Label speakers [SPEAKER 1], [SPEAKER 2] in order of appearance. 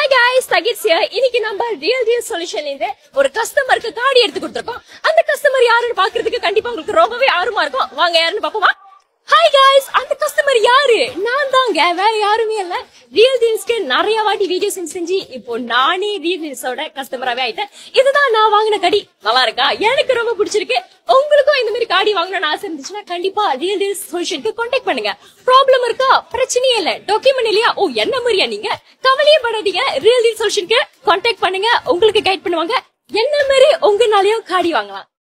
[SPEAKER 1] guys தகிட்ஸ் here இன்னைக்கு நம்ம real deal சொல்யூஷன்ல இருந்து ஒரு கஸ்டமருக்கு கார்டு எடுத்து கொடுத்துருக்கோம் அந்த கஸ்டமர் யாருன்னு பாக்குறதுக்கு கண்டிப்பா உங்களுக்கு ரொம்பவே ஆர்வமா இருக்கும் வாங்க யாருன்னு பாப்போமா ஹாய் guys அந்த கஸ்டமர் யாரு நான் தாங்க வேற யாருமே இல்ல ரியல் டீல்ஸ்க்கு நிறைய வாட்டி வீடியோஸ் செஞ்சு இப்போ நானே ரியல் டீல்ஸோட கஸ்டமராவே ஆயிட்டேன் இதுதான் நான் வாங்கின கடி நல்லா இருக்கா எனக்கு ரொம்ப பிடிச்சிருக்கு உங்களுக்கும் இந்த மாதிரி காடி வாங்கணும்னு ஆசை இருந்துச்சுன்னா கண்டிப்பா ரியல் டீல்ஸ் சொல்யூஷனுக்கு கான்டாக்ட் பண்ணுங்க ப்ராப்ளம் இருக்கா பிரச்சனையே இல்ல டாக்குமெண்ட் இல்லையா ஓ என்ன மாதிரியா நீங்க கவலையே படாதீங்க ரியல் டீல் சொல்யூஷனுக்கு கான்டாக்ட் பண்ணுங்க உங்களுக்கு கைட் பண்ணுவாங்க என்ன மாதிரி உங்கனாலயும் காடி வாங்கலாம்